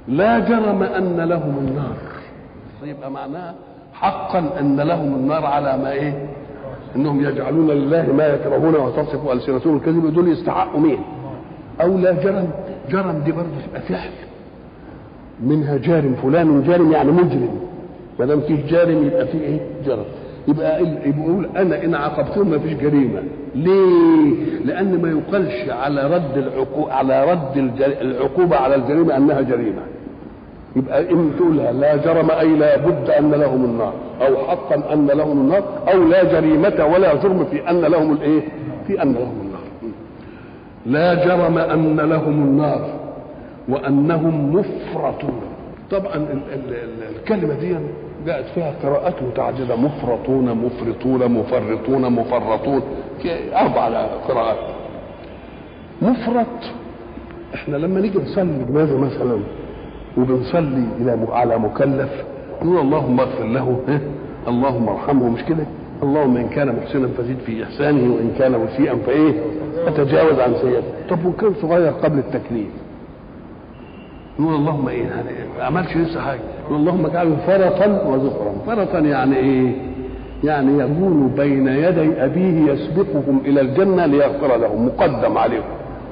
لا جرم ان لهم النار يبقى معناها حقا ان لهم النار على ما ايه انهم يجعلون لله ما يكرهون وتصف السنتهم الكذب دول يستحقوا مين او لا جرم جرم دي برضه تبقى فعل منها جارم فلان جارم يعني مجرم ما دام فيه جارم يبقى فيه ايه جرم يبقى يبقى يقول انا ان عاقبتهم ما فيش جريمه ليه لان ما يقالش على رد العقوبه على رد الجر- العقوبه على الجريمه انها جريمه يبقى ان تقولها لا جرم اي لا بد ان لهم النار او حقا ان لهم النار او لا جريمه ولا جرم في ان لهم الايه في ان لهم النار لا جرم ان لهم النار وانهم مفرطون طبعا ال ال ال الكلمه دي جاءت فيها قراءات متعدده مفرطون مفرطون مفرطون مفرطون في اربع قراءات مفرط احنا لما نيجي نصلي جنازه مثلا وبنصلي الى م- على مكلف نقول اللهم اغفر له ها؟ اللهم ارحمه مش كده اللهم ان كان محسنا فزد في احسانه وان كان مسيئا فايه فتجاوز عن سيئته طب وكان صغير قبل التكليف نقول اللهم ايه يعني ما عملش لسه حاجه نقول اللهم اجعله فرطا وزخرا فرطا يعني ايه يعني يكون بين يدي ابيه يسبقهم الى الجنه ليغفر لهم مقدم عليهم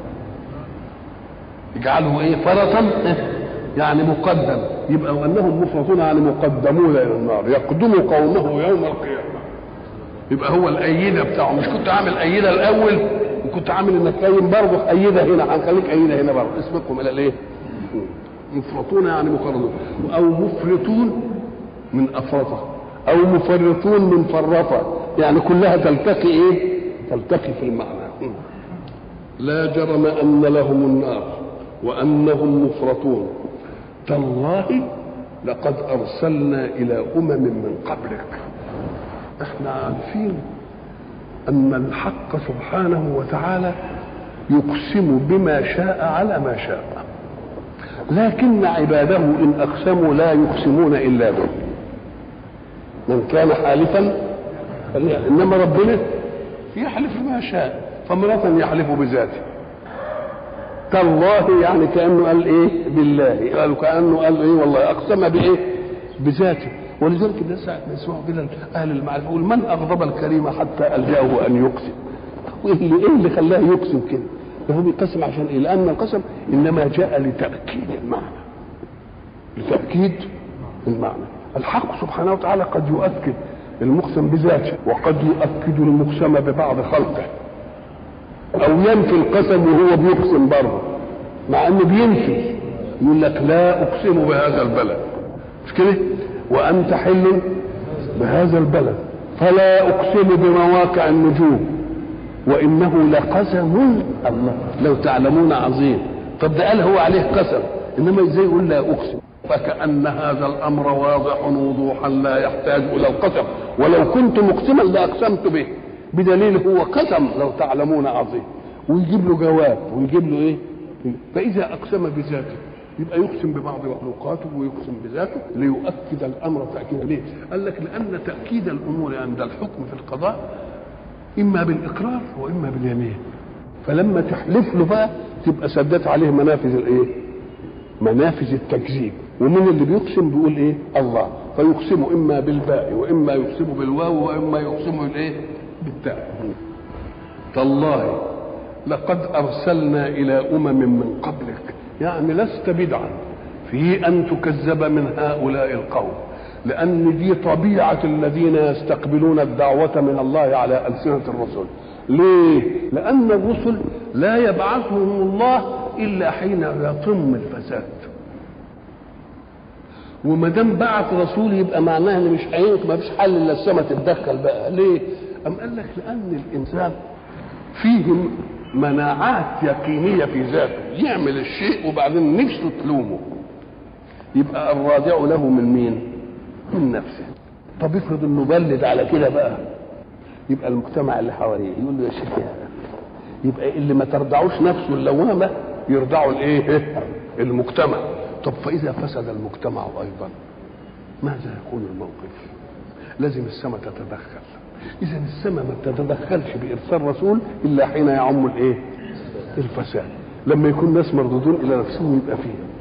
يجعله ايه فرطا يعني مقدم يبقى وانهم مفرطون يعني مقدمون الى النار يقدم قومه يوم القيامه يبقى هو الايده بتاعه مش كنت عامل ايده الاول وكنت عامل انك قايم برضه ايده هنا هنخليك ايده هنا برضه اسبقهم الى الايه؟ مفرطون يعني مقربون او مفرطون من افرطه او مفرطون من فرطه يعني كلها تلتقي ايه؟ تلتقي في المعنى لا جرم ان لهم النار وانهم مفرطون تالله لقد ارسلنا الى امم من قبلك احنا عارفين ان الحق سبحانه وتعالى يقسم بما شاء على ما شاء لكن عباده ان اقسموا لا يقسمون الا به من كان حالفا فليحلف. انما ربنا يحلف ما شاء فمرة يحلف بذاته تالله يعني كانه قال ايه بالله قالوا كانه قال ايه والله اقسم بايه بذاته ولذلك الناس ساعة ما يسمعوا كده اهل المعرفه يقول من اغضب الكريم حتى الجاه ان يقسم وايه اللي ايه اللي خلاه يقسم كده ده هو بيقسم عشان ايه لان القسم انما جاء لتاكيد المعنى لتاكيد المعنى الحق سبحانه وتعالى قد يؤكد المقسم بذاته وقد يؤكد المقسم ببعض خلقه او ينفي القسم وهو بيقسم برضه مع انه بينفي يقول لك لا اقسم بهذا البلد مش كده وانت حل بهذا البلد فلا اقسم بمواقع النجوم وانه لقسم الله لو تعلمون عظيم طب ده قال هو عليه قسم انما ازاي يقول لا اقسم فكأن هذا الأمر واضح وضوحا لا يحتاج إلى القسم ولو كنت مقسما لأقسمت به بدليل هو قسم لو تعلمون عظيم ويجيب له جواب ويجيب له ايه فإذا أقسم بذاته يبقى يقسم ببعض مخلوقاته ويقسم بذاته ليؤكد الأمر تأكيدا ليه؟ قال لك لأن تأكيد الأمور عند الحكم في القضاء إما بالإقرار وإما باليمين فلما تحلف له بقى تبقى سدت عليه منافذ الايه؟ منافذ التكذيب ومن اللي بيقسم بيقول ايه الله فيقسم اما بالباء واما يقسم بالواو واما يقسم بالايه بالتاء تالله لقد ارسلنا الى امم من قبلك يعني لست بدعا في ان تكذب من هؤلاء القوم لان دي طبيعه الذين يستقبلون الدعوه من الله على السنه الرسل ليه لان الرسل لا يبعثهم الله الا حين يتم الفساد وما دام بعت رسول يبقى معناها ان مش هينفع ما فيش حل الا السماء تتدخل بقى ليه؟ أم قال لك لان الانسان فيه مناعات يقينيه في ذاته يعمل الشيء وبعدين نفسه تلومه يبقى الرادع له من مين؟ من نفسه طب افرض انه بلد على كده بقى يبقى المجتمع اللي حواليه يقول له يا شيخ يا يبقى اللي ما ترضعوش نفسه اللوامه يرضعوا الايه؟ المجتمع طب فاذا فسد المجتمع ايضا ماذا يكون الموقف؟ لازم السماء تتدخل اذا السماء ما تتدخلش بارسال رسول الا حين يعم الايه؟ الفساد لما يكون ناس مردودون الى نفسهم يبقى فيه